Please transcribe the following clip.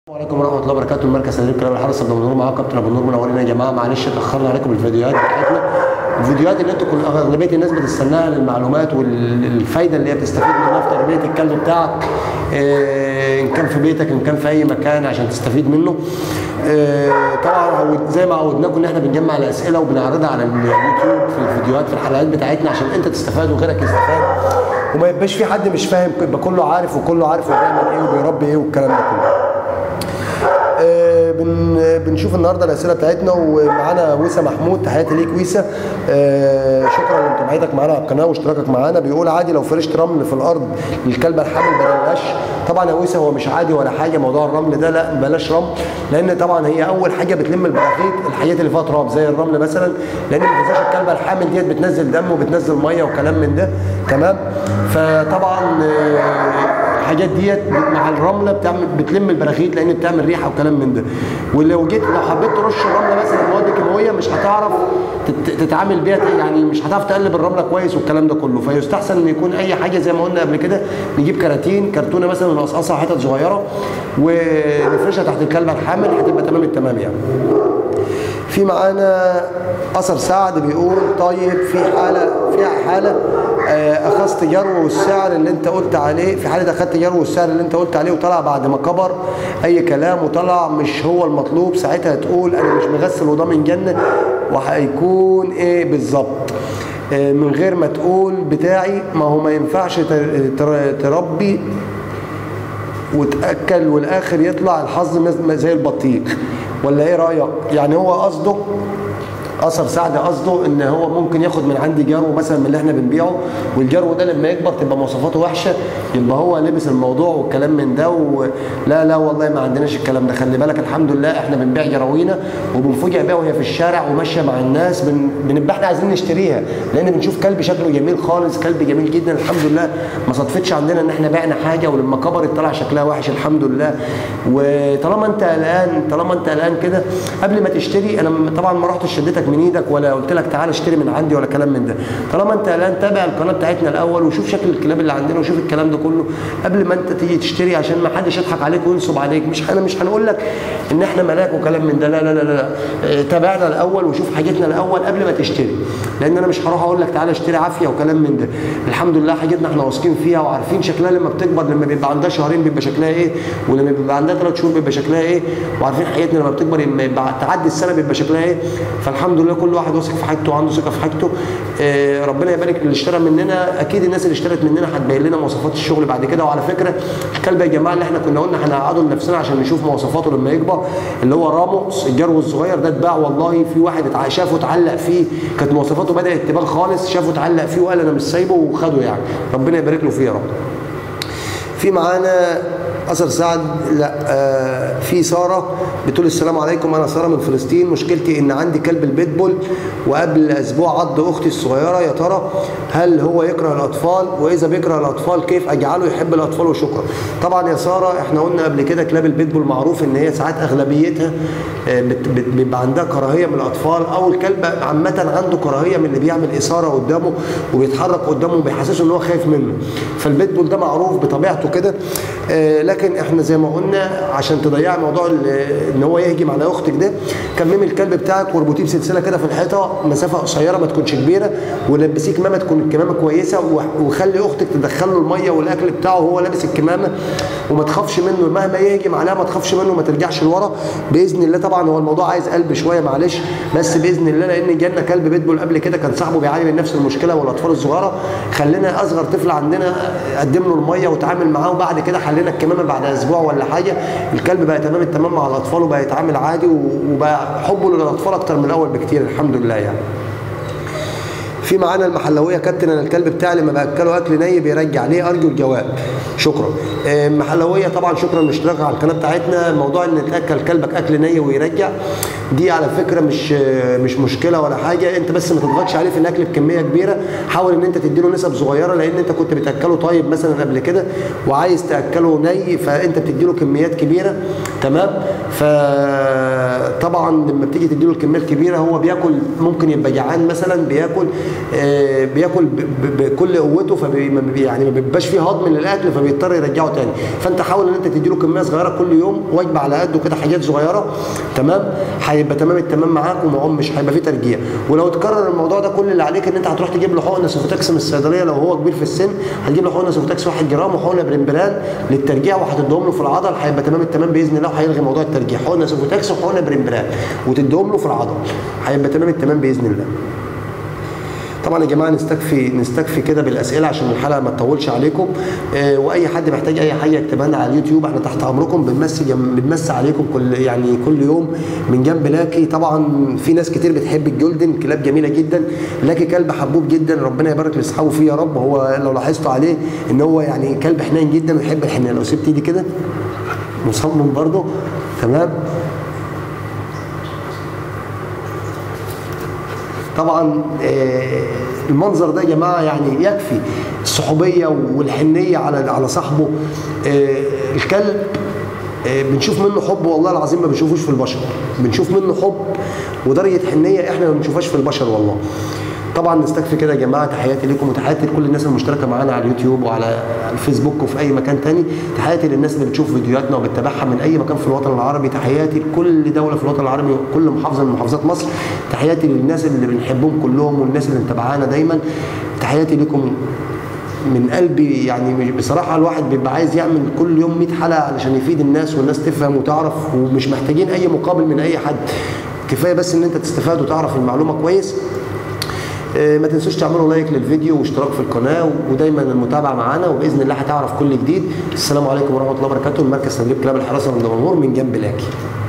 عليكم ورحمه الله وبركاته المركز تدريب كلام الحرس ابو نور معاكم كابتن ابو نور منورين يا جماعه معلش اتاخرنا عليكم الفيديوهات بتاعتنا الفيديوهات اللي انتوا كل اغلبيه الناس بتستناها للمعلومات والفايده اللي هي بتستفيد منها في تربيه الكلب بتاعك إيه، ان كان في بيتك ان كان في اي مكان عشان تستفيد منه إيه، طبعا عود- زي ما عودناكم ان احنا بنجمع الاسئله وبنعرضها على اليوتيوب في الفيديوهات في الحلقات بتاعتنا عشان انت تستفاد وغيرك يستفاد وما يبقاش في حد مش فاهم يبقى كله عارف وكله عارف هو بيعمل ايه وبيربي ايه والكلام ده كله آه، بن بنشوف النهارده الاسئله بتاعتنا ومعانا ويسا محمود تحياتي ليك ويسا آه، شكرا لمتابعتك معانا على القناه واشتراكك معانا بيقول عادي لو فرشت رمل في الارض للكلبه الحامل بلاش طبعا يا ويسا هو مش عادي ولا حاجه موضوع الرمل ده لا بلاش رمل لان طبعا هي اول حاجه بتلم البراغيث الحاجات اللي فيها تراب زي الرمل مثلا لان ما تنساش الكلبه الحامل ديت بتنزل دم وبتنزل ميه وكلام من ده تمام فطبعا آه، الحاجات ديت مع الرمله بتعمل بتلم البراغيث لان بتعمل ريحه وكلام من ده ولو جيت لو حبيت ترش الرمله مثلا مواد كيماويه مش هتعرف تت- تتعامل بيها يعني مش هتعرف تقلب الرمله كويس والكلام ده كله فيستحسن ان يكون اي حاجه زي ما قلنا قبل كده نجيب كراتين كرتونه مثلا ونقصقصها حتت صغيره ونفرشها تحت الكلبه الحامل هتبقى تمام التمام يعني في معانا اثر سعد بيقول طيب في حاله في حاله آه، اخذت جرو والسعر اللي انت قلت عليه في حاله اخذت جرو والسعر اللي انت قلت عليه وطلع بعد ما كبر اي كلام وطلع مش هو المطلوب ساعتها تقول انا مش مغسل وضامن جنه وهيكون ايه بالظبط آه، من غير ما تقول بتاعي ما هو ما ينفعش تر- تر- تربي وتاكل والاخر يطلع الحظ مز- زي البطيخ ولا ايه رايك يعني هو قصده اثر سعد قصده ان هو ممكن ياخد من عندي جرو مثلا من اللي احنا بنبيعه والجرو ده لما يكبر تبقى مواصفاته وحشه يبقى هو لبس الموضوع والكلام من ده و... لا لا والله ما عندناش الكلام ده خلي بالك الحمد لله احنا بنبيع جراوينا وبنفوجئ بيها وهي في الشارع وماشيه مع الناس بن... بنبقى احنا عايزين نشتريها لان بنشوف كلب شكله جميل خالص كلب جميل جدا الحمد لله ما صدفتش عندنا ان احنا بعنا حاجه ولما كبرت طلع شكلها وحش الحمد لله وطالما انت قلقان طالما انت قلقان كده قبل ما تشتري انا م- طبعا ما رحتش شدتك من ايدك ولا قلت لك تعالى اشتري من عندي ولا كلام من ده طالما انت قلقان تابع القناه بتاعتنا الاول وشوف شكل الكلاب اللي عندنا وشوف الكلام ده كله قبل ما انت تيجي تشتري عشان ما حدش يضحك عليك وينصب عليك مش انا مش هنقول لك ان احنا ملاك وكلام من ده لا لا لا لا اه، تابعنا الاول وشوف حاجتنا الاول قبل ما تشتري لان انا مش هروح اقول لك تعالى اشتري عافيه وكلام من ده الحمد لله حاجتنا احنا واثقين فيها وعارفين شكلها لما بتكبر لما بيبقى عندها شهرين بيبقى شكلها ايه ولما بيبقى عندها ثلاث شهور بيبقى شكلها ايه وعارفين حاجتنا لما بتكبر لما يبقى تعدي السنه بيبقى شكلها ايه فالحمد لله كل واحد واثق في حاجته وعنده ثقه في حاجته اه ربنا يبارك اللي اشترى مننا اكيد الناس اللي اشترت مننا هتبين لنا مواصفات الشغل بعد كده وعلى فكره الكلب يا جماعه اللي احنا كنا قلنا هنقعده لنفسنا عشان نشوف مواصفاته لما يكبر اللي هو راموس الجرو الصغير ده اتباع والله في واحد اتع- شافه اتعلق فيه كانت مواصفاته بدات تبان خالص شافه اتعلق فيه وقال انا مش سايبه وخده يعني ربنا يبارك له فيه يا رب في معانا اثر سعد لا آه في ساره بتقول السلام عليكم انا ساره من فلسطين مشكلتي ان عندي كلب البيتبول وقبل اسبوع عض اختي الصغيره يا ترى هل هو يكره الاطفال واذا بيكره الاطفال كيف اجعله يحب الاطفال وشكرا طبعا يا ساره احنا قلنا قبل كده كلاب البيتبول معروف ان هي ساعات اغلبيتها آه، بت- بت- بيبقى عندها كراهيه من الاطفال او الكلب عامه عنده كراهيه من اللي بيعمل اثاره قدامه وبيتحرك قدامه وبيحسسه ان هو خايف منه فالبيتبول ده معروف بطبيعته كده آه، لكن احنا زي ما قلنا عشان تضيع موضوع ال- ان هو يهجم على اختك ده كممي الكلب بتاعك واربطيه بسلسله كده في الحيطه مسافه قصيره ما تكونش كبيره ولبسيه كمامه تكون الكمامه كويسه وح- وخلي اختك تدخل له الميه والاكل بتاعه وهو لابس الكمامه وما تخافش منه مهما يهجم عليها ما تخافش منه ما ترجعش لورا باذن الله طبعا هو الموضوع عايز قلب شويه معلش بس باذن الله لان جالنا كلب بيتبول قبل كده كان صاحبه بيعاني من نفس المشكله والاطفال الصغيره خلينا اصغر طفل عندنا قدم له الميه وتعامل معاه وبعد كده حلينا الكمامه بعد اسبوع ولا حاجه الكلب بقى تمام التمام مع الاطفال وبقى يتعامل عادي و- وبقى حبه للاطفال اكتر من الاول بكتير الحمد لله يعني في معانا المحلويه كابتن انا الكلب بتاعي لما باكله اكل ني بيرجع ليه ارجو الجواب شكرا آه، المحلويه طبعا شكرا لاشتراكك على القناه بتاعتنا موضوع ان تاكل كلبك اكل ني ويرجع دي على فكره مش آه، مش مشكله ولا حاجه انت بس ما تضغطش عليه في الاكل بكميه كبيره حاول ان انت تديله نسب صغيره لان انت كنت بتاكله طيب مثلا قبل كده وعايز تاكله ني فانت بتديله كميات كبيره تمام فطبعا لما بتيجي تديله الكميه الكبيره هو بياكل ممكن يبقى جعان مثلا بياكل آه، بياكل ب- ب- بكل قوته فبي ما بي- يعني ما بيبقاش فيه هضم للاكل فبيضطر يرجعه تاني فانت حاول ان انت تديله كميه صغيره كل يوم وجبه على قده كده حاجات صغيره تمام هيبقى تمام التمام معاك وما مش هيبقى فيه ترجيع ولو اتكرر الموضوع ده كل اللي عليك ان انت هتروح تجيب له حقنه سوفتكس من الصيدليه لو هو كبير في السن هتجيب له حقنه سوفتكس 1 جرام وحقنه بريمبران للترجيع وهتديهم له في العضل هيبقى تمام التمام باذن الله وهيلغي موضوع الترجيع حقنه سوفتكس وحقنه بريمبران وتديهم له في العضل هيبقى تمام التمام باذن الله طبعا يا جماعه نستكفي نستكفي كده بالاسئله عشان الحلقه ما تطولش عليكم آه واي حد محتاج اي حاجه يكتبها لنا على اليوتيوب احنا تحت امركم بنمسي جم... بنمسي عليكم كل يعني كل يوم من جنب لاكي طبعا في ناس كتير بتحب الجولدن كلاب جميله جدا لاكي كلب حبوب جدا ربنا يبارك لاصحابه فيه يا رب هو لو لاحظتوا عليه ان هو يعني كلب حنين جدا ويحب الحنيه لو سبت ايدي كده مصمم برضه تمام طبعا آه، المنظر ده يا جماعه يعني يكفي الصحوبيه والحنيه على على صاحبه آه، الكلب آه، بنشوف منه حب والله العظيم ما بنشوفوش في البشر بنشوف منه حب ودرجه حنيه احنا ما بنشوفهاش في البشر والله طبعا نستكفي كده يا جماعه تحياتي لكم وتحياتي لكل الناس المشتركه معانا على اليوتيوب وعلى الفيسبوك وفي اي مكان تاني تحياتي للناس اللي بتشوف فيديوهاتنا وبتتابعها من اي مكان في الوطن العربي تحياتي لكل دوله في الوطن العربي وكل محافظه من محافظات مصر تحياتي للناس اللي بنحبهم كلهم والناس اللي متابعانا دايما تحياتي لكم من قلبي يعني مش- بصراحه الواحد بيبقى عايز يعمل كل يوم 100 حلقه علشان يفيد الناس والناس تفهم وتعرف ومش محتاجين اي مقابل من اي حد كفايه بس ان انت تستفاد وتعرف المعلومه كويس آه، ما تنسوش تعملوا لايك للفيديو واشتراك في القناه ودايما المتابعه معانا وباذن الله هتعرف كل جديد السلام عليكم ورحمه الله وبركاته المركز تدريب كلاب الحراسه من دمنهور من جنب لاكي